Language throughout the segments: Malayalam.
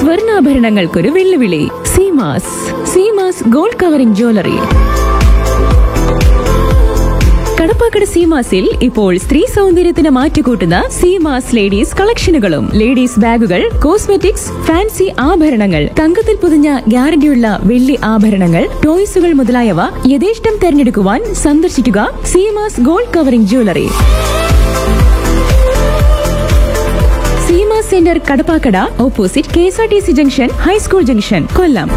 സ്വർണ്ണാഭരണങ്ങൾക്കൊരു വെല്ലുവിളി Seemas Seemas gold covering jewellery Kadappakada സീമാസിൽ ഇപ്പോൾ സ്ത്രീ സൗന്ദര്യത്തിന് മാറ്റുകൂട്ടുന്ന സീമാസ് ലേഡീസ് കളക്ഷനുകളും ലേഡീസ് ബാഗുകൾ കോസ്മെറ്റിക്സ് ഫാൻസി ആഭരണങ്ങൾ തങ്കത്തിൽ പൊതിഞ്ഞ ഗ്യാരണ്ടിയുള്ള വെള്ളി ആഭരണങ്ങൾ ടോയ്സുകൾ മുതലായവ യഥേഷ്ടം തെരഞ്ഞെടുക്കുവാൻ സന്ദർശിക്കുക Seemas gold covering jewellery Seema centre Kadappakada opposite K S R T C junction high school junction Kollam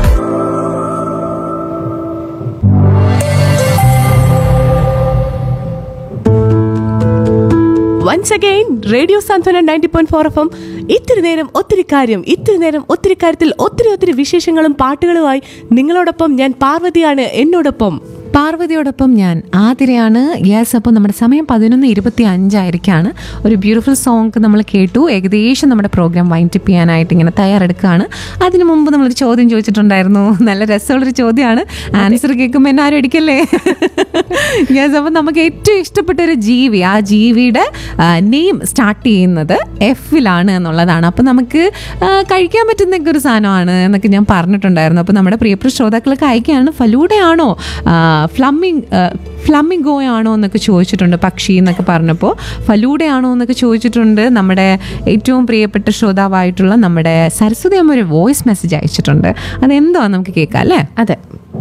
once again radio Santhwana ninety point four F M ഇത്തിരി നേരം ഒത്തിരി കാര്യം ഇത്തിരി നേരം ഒത്തിരി കാര്യത്തിൽ ഒത്തിരി ഒത്തിരി വിശേഷങ്ങളും പാട്ടുകളുമായി നിങ്ങളോടൊപ്പം ഞാൻ പാർവതിയാണ് എന്നോടൊപ്പം പാർവതിയോടൊപ്പം ഞാൻ ആതിരയാണ് യെസ് അപ്പോൾ നമ്മുടെ സമയം പതിനൊന്ന് ഇരുപത്തി അഞ്ചായിരിക്കാണ് ഒരു ബ്യൂട്ടിഫുൾ സോങ് നമ്മൾ കേട്ടു ഏകദേശം നമ്മുടെ പ്രോഗ്രാം വൈൻഡപ്പ് ചെയ്യാനായിട്ട് ഇങ്ങനെ തയ്യാറെടുക്കുകയാണ് അതിനു മുമ്പ് നമ്മളൊരു ചോദ്യം ചോദിച്ചിട്ടുണ്ടായിരുന്നു നല്ല രസമുള്ളൊരു ചോദ്യമാണ് ആൻസർ കേൾക്കുമ്പോൾ എന്നെ ആരും അടിക്കല്ലേ യെസ് അപ്പോൾ നമുക്ക് ഏറ്റവും ഇഷ്ടപ്പെട്ട ഒരു ജീവി ആ ജീവിയുടെ നെയിം സ്റ്റാർട്ട് ചെയ്യുന്നത് എഫിലാണ് എന്നുള്ളതാണ് അപ്പോൾ നമുക്ക് ആ, കഴിക്കാൻ പറ്റുന്ന ഒരു സാധനമാണ് എന്നൊക്കെ ഞാൻ പറഞ്ഞിട്ടുണ്ടായിരുന്നു അപ്പോൾ നമ്മുടെ പ്രിയപ്പെട്ട ശ്രോതാക്കളൊക്കെ അയക്കുകയാണ് ഫലൂഡയാണോ ഫ്ലമ്മിങ് ഫ്ലമ്മിംഗോ ആണോ എന്നൊക്കെ ചോദിച്ചിട്ടുണ്ട് പക്ഷി എന്നൊക്കെ പറഞ്ഞപ്പോൾ ഫലൂഡയാണോ എന്നൊക്കെ ചോദിച്ചിട്ടുണ്ട് നമ്മുടെ ഏറ്റവും പ്രിയപ്പെട്ട ശ്രോതാവായിട്ടുള്ള നമ്മുടെ സരസ്വതി അമ്മ ഒരു വോയിസ് മെസ്സേജ് അയച്ചിട്ടുണ്ട് അതെന്തോ നമുക്ക് കേൾക്കാം അല്ലേ അതെ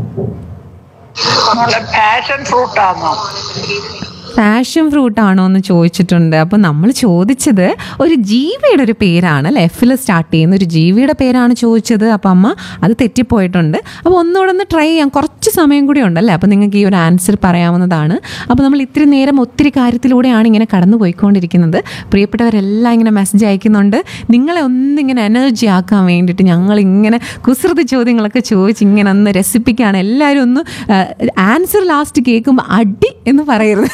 നമ്മളെ പാഷൻ ഫ്രൂട്ടാണോ പാഷൻ ഫ്രൂട്ട് ആണോ എന്ന് ചോദിച്ചിട്ടുണ്ട് അപ്പോൾ നമ്മൾ ചോദിച്ചത് ഒരു ജീവിയുടെ ഒരു പേരാണ് അല്ലെ എഫിൽ സ്റ്റാർട്ട് ചെയ്യുന്ന ഒരു ജീവിയുടെ പേരാണ് ചോദിച്ചത് അപ്പോൾ അമ്മ അത് തെറ്റിപ്പോയിട്ടുണ്ട് അപ്പോൾ ഒന്നുകൂടെ ഒന്ന് ട്രൈ ചെയ്യാം കുറച്ച് സമയം കൂടി ഉണ്ടല്ലേ അപ്പോൾ നിങ്ങൾക്ക് ഈ ഒരു ആൻസർ പറയാവുന്നതാണ് അപ്പോൾ നമ്മൾ ഇത്തിരി നേരം ഒത്തിരി കാര്യത്തിലൂടെയാണ് ഇങ്ങനെ കടന്നു പോയിക്കൊണ്ടിരിക്കുന്നത് പ്രിയപ്പെട്ടവരെല്ലാം ഇങ്ങനെ മെസ്സേജ് അയക്കുന്നുണ്ട് നിങ്ങളെ ഒന്നിങ്ങനെ എനർജി ആക്കാൻ വേണ്ടിയിട്ട് ഞങ്ങൾ ഇങ്ങനെ കുസൃതി ചോദ്യങ്ങളൊക്കെ ചോദിച്ച് ഇങ്ങനെ ഒന്ന് രസിപ്പിക്കുകയാണ് എല്ലാവരും ഒന്ന് ആൻസർ ലാസ്റ്റ് കേൾക്കുമ്പോൾ അടി എന്ന് പറയരുത്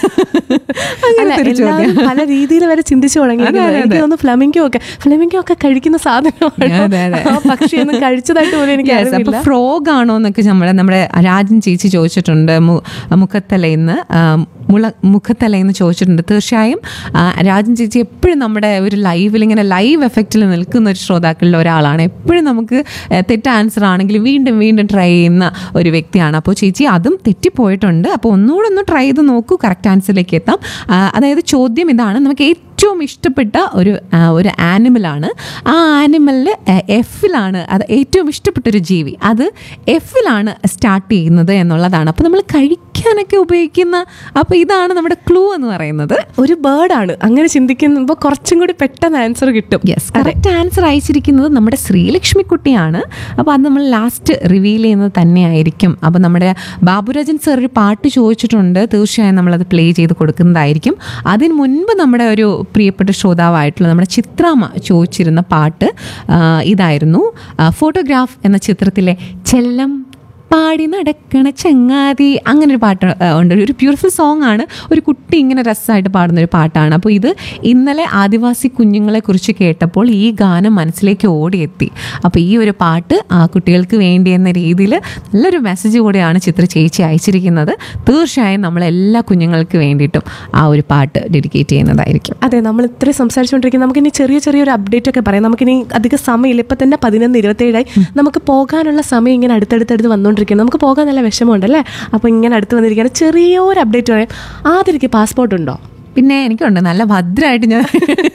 അല്ല അങ്ങനത്തെ ഒരു ചോദ്യം എല്ലാവരും പല രീതിയിൽ വരെ ചിന്തിച്ചു തുടങ്ങി അതെ, അതെ, എനിക്ക് അതെ. തോന്നുന്നു ഫ്ലമിങ്കോ ഒക്കെ ഫ്ലമിങ്കോ ഒക്കെ കഴിക്കുന്ന സാധനമാണ് അതെ, അതെ. ആ പക്ഷിയൊന്നും കഴിച്ചതായിട്ട് പോലും എനിക്ക് Yes, അപ്പൊ അറിയില്ല ഫ്രോഗ് ആണോ എന്നൊക്കെ നമ്മുടെ നമ്മുടെ രാജൻ ചേച്ചി ചോദിച്ചിട്ടുണ്ട് മു- മുഖത്തലയിന്ന് ആ, മുള മുഖത്തലയിന്ന് ചോദിച്ചിട്ടുണ്ട് തീർച്ചയായും ആ, രാജൻ ചേച്ചി എപ്പോഴും നമ്മുടെ ഒരു ലൈവിൽ ഇങ്ങനെ ലൈവ് എഫക്റ്റിൽ നിൽക്കുന്ന ഒരു ശ്രോതാക്കളിൽ ഒരാളാണ് എപ്പോഴും നമുക്ക് ആ, തെറ്റ ആൻസർ ആണെങ്കിൽ വീണ്ടും വീണ്ടും ട്രൈ ചെയ്യുന്ന ഒരു വ്യക്തിയാണ് അപ്പോൾ ചേച്ചി അതും തെറ്റിപ്പോയിട്ടുണ്ട് അപ്പോൾ ഒന്നുകൂടെ ഒന്ന് ട്രൈ ചെയ്ത് നോക്കൂ കറക്റ്റ് ആൻസറിലേക്ക് എത്താം ആ, അതായത് ചോദ്യം ഇതാണ് നമുക്ക് ഏറ്റവും ഇഷ്ടപ്പെട്ട ഒരു ആ, ഒരു ആനിമലാണ് ആ ആനിമലിൽ എഫിലാണ് അത് ഏറ്റവും ഇഷ്ടപ്പെട്ട ഒരു ജീവി അത് എഫിലാണ് സ്റ്റാർട്ട് ചെയ്യുന്നത് എന്നുള്ളതാണ് അപ്പോൾ നമ്മൾ കഴിക്കാനൊക്കെ ഉപയോഗിക്കുന്ന അപ്പോൾ ഇതാണ് നമ്മുടെ ക്ലൂ എന്ന് പറയുന്നത് ഒരു ബേർഡാണ് അങ്ങനെ ചിന്തിക്കുമ്പോൾ കുറച്ചും കൂടി പെട്ടെന്ന് ആൻസർ കിട്ടും യെസ് കറക്റ്റ് ആൻസർ അയച്ചിരിക്കുന്നത് നമ്മുടെ ശ്രീലക്ഷ്മി കുട്ടിയാണ് അപ്പോൾ അത് നമ്മൾ ലാസ്റ്റ് റിവീൽ ചെയ്യുന്നത് തന്നെയായിരിക്കും അപ്പോൾ നമ്മുടെ ബാബുരാജൻ സർ ഒരു പാട്ട് ചോദിച്ചിട്ടുണ്ട് തീർച്ചയായും നമ്മളത് പ്ലേ ചെയ്ത് കൊടുക്കുന്നതായിരിക്കും അതിന് മുൻപ് നമ്മുടെ ഒരു പ്രിയപ്പെട്ട ശ്രോതാവായിട്ടുള്ള നമ്മുടെ ചിത്രാമ്മ ചോദിച്ചിരുന്ന പാട്ട് ആ, ഇതായിരുന്നു ഫോട്ടോഗ്രാഫ് എന്ന ചിത്രത്തിലെ ചെല്ലം പാടി നടക്കണ ചങ്ങാതി അങ്ങനെ ഒരു പാട്ട് ആ, ഉണ്ട് ഒരു ബ്യൂട്ടിഫുൾ സോങ് ആണ് ഒരു കുട്ടി ഇങ്ങനെ രസമായിട്ട് പാടുന്ന ഒരു പാട്ടാണ് അപ്പോൾ ഇത് ഇന്നലെ ആദിവാസി കുഞ്ഞുങ്ങളെ കുറിച്ച് കേട്ടപ്പോൾ ഈ ഗാനം മനസ്സിലേക്ക് ഓടിയെത്തി അപ്പോൾ ഈ ഒരു പാട്ട് ആ കുട്ടികൾക്ക് വേണ്ടി എന്ന രീതിയിൽ നല്ലൊരു മെസ്സേജ് കൂടെയാണ് ചിത്ര ചേച്ചി അയച്ചിരിക്കുന്നത് തീർച്ചയായും നമ്മൾ എല്ലാ കുഞ്ഞുങ്ങൾക്ക് വേണ്ടിയിട്ടും ആ ഒരു പാട്ട് ഡെഡിക്കേറ്റ് ചെയ്യുന്നതായിരിക്കും അതെ നമ്മൾ ഇത്രയും സംസാരിച്ചുകൊണ്ടിരിക്കുന്നത് നമുക്കിനി ചെറിയ ചെറിയൊരു അപ്ഡേറ്റ് ഒക്കെ പറയാം നമുക്കിനി അധികം സമയമില്ല ഇപ്പം തന്നെ പതിനൊന്ന് ഇരുപത്തേഴായി നമുക്ക് പോകാനുള്ള സമയം ഇങ്ങനെ അടുത്തടുത്തടുത്ത് വന്നുകൊണ്ടിരിക്കുന്നത് നമുക്ക് പോകാൻ നല്ല വിഷമമുണ്ട് അല്ലേ അപ്പോൾ ഇങ്ങനെ അടുത്ത് വന്നിരിക്കുകയാണ് ചെറിയൊരു അപ്ഡേറ്റ് പറയാം ആദ്യം പാസ്പോർട്ട് ഉണ്ടോ പിന്നെ എനിക്കുണ്ട് നല്ല ഭദ്രമായിട്ട് ഞാൻ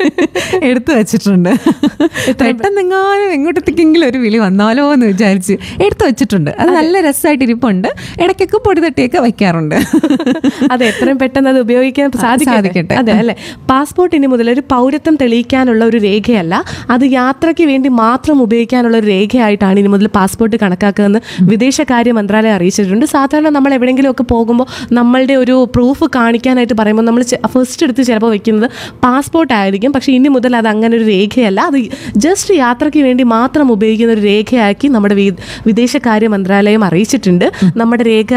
എടുത്തു വെച്ചിട്ടുണ്ട് പെട്ടെന്ന് എങ്ങാനും എങ്ങോട്ടത്തേക്കെങ്കിലും ഒരു വിളി വന്നാലോ എന്ന് വിചാരിച്ച് എടുത്തു വെച്ചിട്ടുണ്ട് അത് നല്ല രസമായിട്ട് ഇരിപ്പുണ്ട് ഇടയ്ക്കൊക്കെ പൊടി തട്ടിയൊക്കെ വയ്ക്കാറുണ്ട് അതെ എത്രയും പെട്ടെന്ന് അത് ഉപയോഗിക്കാൻ സാധിക്കട്ടെ സാധിക്കട്ടെ. അതെ അല്ലെ പാസ്പോർട്ട് ഇനി മുതൽ ഒരു പൗരത്വം തെളിയിക്കാനുള്ള ഒരു രേഖയല്ല അത് യാത്രയ്ക്ക് വേണ്ടി മാത്രം ഉപയോഗിക്കാനുള്ള ഒരു രേഖയായിട്ടാണ് ഇനി മുതൽ പാസ്പോർട്ട് കണക്കാക്കുന്നതെന്ന് വിദേശകാര്യ മന്ത്രാലയം അറിയിച്ചിട്ടുണ്ട് സാധാരണ നമ്മൾ എവിടെയെങ്കിലും ഒക്കെ പോകുമ്പോൾ നമ്മളുടെ ഒരു പ്രൂഫ് കാണിക്കാനായിട്ട് പറയുമ്പോൾ നമ്മൾ ഫസ്റ്റ് എടുത്ത് ചിലപ്പോൾ വെക്കുന്നത് പാസ്പോർട്ട് ആയിരിക്കും പക്ഷേ ഇനി മുതൽ അത് അങ്ങനെ ഒരു രേഖയല്ല അത് ജസ്റ്റ് യാത്രയ്ക്ക് വേണ്ടി മാത്രം ഉപയോഗിക്കുന്ന ഒരു രേഖയാക്കി നമ്മുടെ വി- വിദേശകാര്യ മന്ത്രാലയം അറിയിച്ചിട്ടുണ്ട് നമ്മുടെ രേഖ